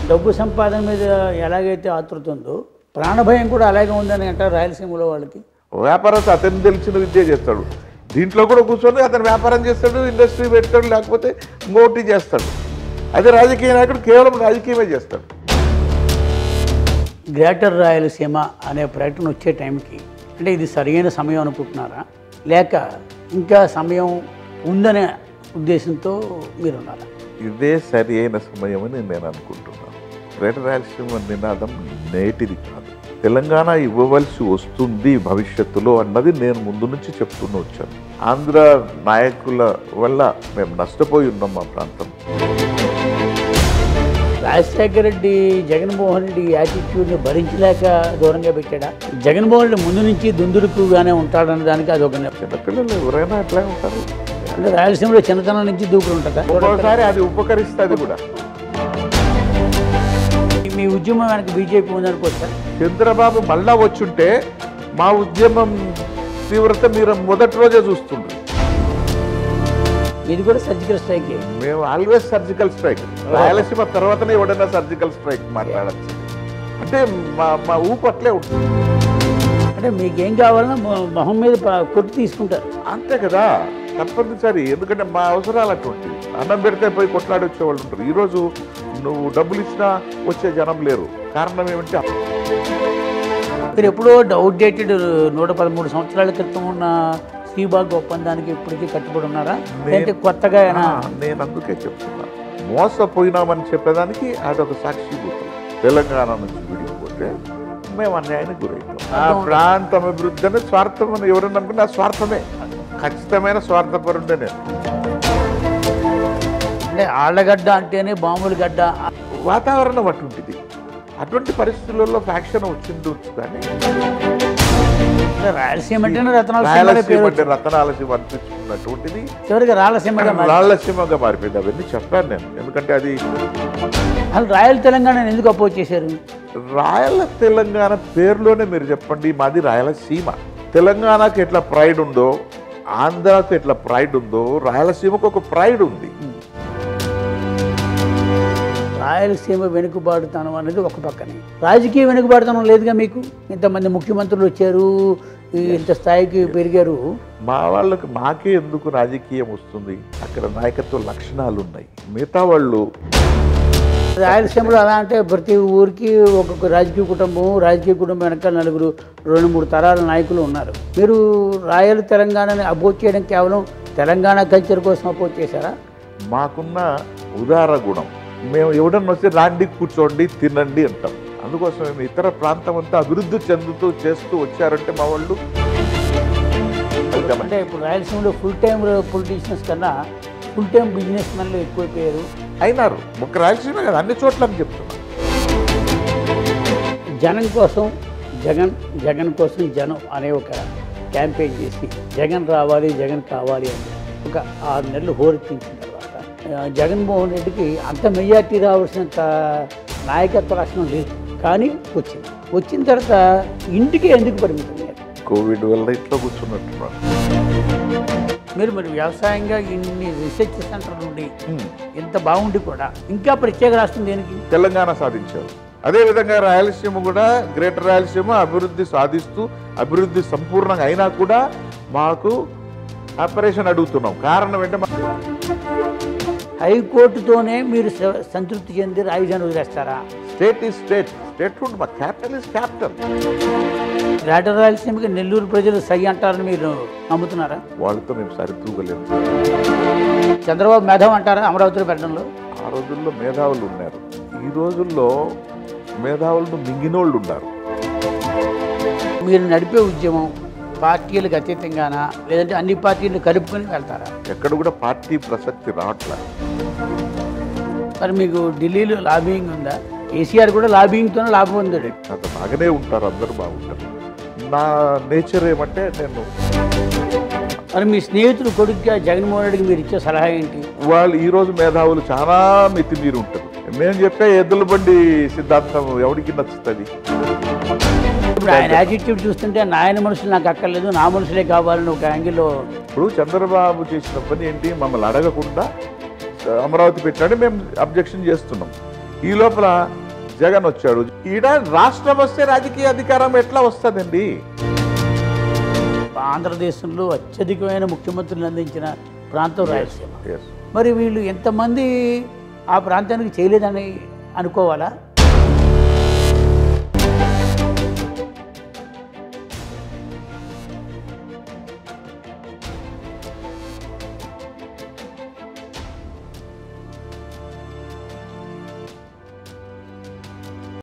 డబ్బు సంపాదన మీద ఎలాగైతే ఆతృత ఉందో ప్రాణభయం కూడా అలాగే ఉందని అంటారు రాయలసీమలో వాళ్ళకి వ్యాపారస్తు అతను తెలిసిన విద్య చేస్తాడు దీంట్లో కూడా కూర్చొని అతను వ్యాపారం చేస్తాడు ఇండస్ట్రీ పెడతాడు లేకపోతే ఇంకోటి చేస్తాడు అదే రాజకీయ నాయకుడు కేవలం రాజకీయమే చేస్తాడు గ్రేటర్ రాయలసీమ అనే ప్రకటన వచ్చే టైంకి అంటే ఇది సరైన సమయం అనుకుంటున్నారా లేక ఇంకా సమయం ఉందనే ఉద్దేశంతో మీరున్నారా ఇదే సరి అయిన సమయం అని నేను అనుకుంటున్నాను గ్రేటర్ రాయలసీమ నినాదం నేటిది కాదు తెలంగాణ ఇవ్వవలసి వస్తుంది భవిష్యత్తులో అన్నది నేను ముందు నుంచి చెప్తూనే వచ్చాను ఆంధ్ర నాయకుల వల్ల మేము నష్టపోయి ఉన్నాం మా ప్రాంతం రాజశేఖర రెడ్డి జగన్మోహన్ రెడ్డి యాటిట్యూడ్ని భరించలేక దూరంగా పెట్టాడా జగన్మోహన్ రెడ్డి ముందు నుంచి దుందుడుకుగానే ఉంటాడన్న దానికి అదొక నె- చిన్నపిల్లలు ఎవరైనా అట్లా ఉంటారు అంటే రాయలసీమలో చిన్నతనం నుంచి దూకులు ఉంటుందా ఒక్కోసారి అది ఉపకరిస్తుంది కూడా మీ ఉద్యమం వెనక బీజేపీ ఉందనుకోవచ్చా చంద్రబాబు మళ్ళా వచ్చుంటే మా ఉద్యమం తీవ్రత మీరు మొదటి రోజే చూస్తుండ్రు ఇది కూడా సర్జికల్ స్ట్రైక్ మేము ఆల్వేస్ సర్జికల్ స్ట్రైక్ రాయలసీమ తర్వాతనే ఎవడైనా సర్జికల్ స్ట్రైక్ మాట్లాడచ్చు అంటే మా మా ఊపు అట్లే ఉంటుంది అంటే మీకేం కావాలన్నా మొ- మొహం మీద ప- కొట్టి తీసుకుంటారు అంతే కదా తప్పనిసరి ఎందుకంటే మా అవసరాలు అటువంటి అన్నం పెడితే పోయి కొట్లాడి వచ్చేవాళ్ళు ఉంటారు ఈరోజు నువ్వు డబ్బులు ఇచ్చినా వచ్చే జనం లేరు కారణం ఏమంటే మీరు ఎప్పుడో అవుట్డేటెడ్ నూట పదమూడు సంవత్సరాల క్రితం ఉన్న శ్రీబాగ్ ఒప్పందానికి ఇప్పటికీ కట్టుబడి ఉన్నారా లేదంటే కొత్తగా ఆ, ఏమైనా నేను అందుకే చెప్తున్నా మోసపోయినామని చెప్పేదానికి అదొక సాక్షిభూతం తెలంగాణ నుంచి విడిపోతే మేము అన్యాయానికి గురవుతాం ఆ ప్రాంతం అభివృద్ధి అనేది స్వార్థం అని ఎవరైనా అనుకున్నా ఆ స్వార్థమే ఖచ్చితమైన స్వార్థపరుండే నేను అంటే ఆళ్ళగడ్డ అంటేనే బాంబుల గడ్డ వాతావరణం అటువంటిది అటువంటి పరిస్థితులలో ఫ్యాక్షన్ వచ్చిండొచ్చు కానీ అంటే రాయలసీమ అంటేనే రత్నాల సీమ అనే రాయలసీమ పేరు అంటే రతనాలసీమ అనిపించుకున్నటువంటిది చివరికి రాయలసీమగా మారి రాళ్లసీమగా మారిపోయింది అవన్నీ చెప్పాను నేను ఎందుకంటే అది అసలు రాయల తెలంగాణ ఎందుకు అపోజ్ చేశారు రాయల తెలంగాణ పేరులోనే మీరు చెప్పండి మాది రాయలసీమ తెలంగాణకు ఎట్లా ప్రైడ్ ఉందో ఆంధ్రాకు ఎట్లా ప్రైడ్ ఉందో రాయలసీమకు ఒక ప్రైడ్ ఉంది రాయలసీమ వెనుకబాటుతనం అనేది ఒక పక్కనే రాజకీయ వెనుకబాటుతనం లేదుగా మీకు ఇంతమంది ముఖ్యమంత్రులు వచ్చారు ఈ ఇంత స్థాయికి పెరిగారు మా వాళ్ళకి మాకే ఎందుకు రాజకీయం వస్తుంది అక్కడ నాయకత్వ లక్షణాలు ఉన్నాయి మిగతా వాళ్ళు రాయలసీమలో అలా అంటే ప్రతి ఊరికి ఒక్కొక్క రాజకీయ కుటుంబం రాజకీయ కుటుంబం వెనకాల నలుగురు రెండు మూడు తరాల నాయకులు ఉన్నారు మీరు రాయల తెలంగాణని అపోజ్ చేయడం కేవలం తెలంగాణ కల్చర్ కోసం అపోజ్ చేశారా మాకున్న ఉదార గుణం మేము ఎవడన్నా వస్తే రాండి కూర్చోండి తినండి అంటాం అందుకోసం మేము ఇతర ప్రాంతం అంతా అభివృద్ధి చెందుతూ చేస్తూ వచ్చారంటే మా వాళ్ళు అది గమనించాలి. అంటే ఇప్పుడు రాయలసీమలో ఫుల్ టైం పొలిటీషియన్స్ కన్నా ఫుల్ టైం బిజినెస్ మెన్లు ఎక్కువైపోయారు అయినారు ఒక రాయలసీమ కదా అన్ని చోట్ల అని చెప్తున్నా జనం కోసం జగన్ జగన్ కోసం జనం అనే ఒక క్యాంపెయిన్ చేసి జగన్ రావాలి జగన్ కావాలి అని ఒక ఆరు నెలలు హోరెత్తించిన తర్వాత ఆ, జగన్మోహన్ రెడ్డికి అంత మెజార్టీ రావాల్సినంత నాయకత్వ లక్షణం లేదు కానీ వచ్చింది వచ్చిన తర్వాత ఇంటికి ఎందుకు పరిమితం అయ్యారు కోవిడ్ వల్ల ఇంట్లో కూర్చున్నట్టున్నారు మీరు మరి వ్యవసాయంగా ఇన్ని రీసెర్చ్ సెంటర్ నుండి ఇంత బాగుండి కూడా ఇంకా ప్రత్యేక రాష్ట్రం దేనికి తెలంగాణ సాధించారు అదేవిధంగా రాయలసీమ కూడా గ్రేటర్ రాయలసీమ అభివృద్ధి సాధిస్తూ అభివృద్ధి సంపూర్ణంగా అయినా కూడా మాకు ఆపరేషన్ అడుగుతున్నాం కారణం ఏంటంటే మా- హైకోర్టుతోనే మీరు స- సంతృప్తి చెంది రాజధాని వదిలేస్తారా state is state statehood మా క్యాపిటల్ ఈజ్ క్యాపిటల్ గ్రేటర్ రాయలసీమకి నెల్లూరు ప్రజలు సై అంటారని మీరు నమ్ముతున్నారా వాళ్ళతో మేము సరితూగలేము చంద్రబాబు మేధం అంటారా అమరావతిలో పెట్టడంలో ఆ రోజుల్లో మేధావులు ఉన్నారు ఈ రోజుల్లో మేధావులను మింగినోళ్ళు ఉన్నారు మీరు నడిపే ఉద్యమం పార్టీలకు అతీతంగానా లేదంటే అన్ని పార్టీలు కలుపుకొని వెళ్తారా ఎక్కడ కూడా పార్టీ ప్రసక్తి రావట్లేదు మరి మీకు ఢిల్లీలో లాబింగ్ ఉందా కేసీఆర్ కూడా లాబింగ్తోనే లాభం పొందాడు అంత బాగానే ఉంటారు అందరూ బాగుంటారు నా నేచర్ ఏమంటే నేను మరి మీ స్నేహితుడు కొడుకుగా జగన్మోహన్ రెడ్డికి మీరు ఇచ్చే సలహా ఏంటి వాళ్ళు ఈ రోజు మేధావులు చాలా మితిమీరి ఉంటారు మేము చెప్పే ఎద్దుల బండి సిద్ధాంతం ఎవరికి నచ్చుతుంది ఇప్పుడు ఆయన యాటిట్యూడ్ చూస్తుంటే నాయన మనుషులు నాకు అక్కర్లేదు నా మనుషులే కావాలని ఒక యాంగిల్లో ఇప్పుడు చంద్రబాబు చేసిన పని ఏంటి మమ్మల్ని అడగకుండా అమరావతి పెట్టాడు మేము అబ్జెక్షన్ చేస్తున్నాం ఈ లోపల జగన్ వచ్చాడు ఈడ రాష్ట్రం వస్తే రాజకీయ అధికారం ఎట్లా వస్తుందండి ఆంధ్రదేశంలో అత్యధికమైన ముఖ్యమంత్రులు అందించిన ప్రాంతం రాయలసీమ Yes. మరి వీళ్ళు ఎంతమంది ఆ ప్రాంతానికి చేయలేదని అనుకోవాలా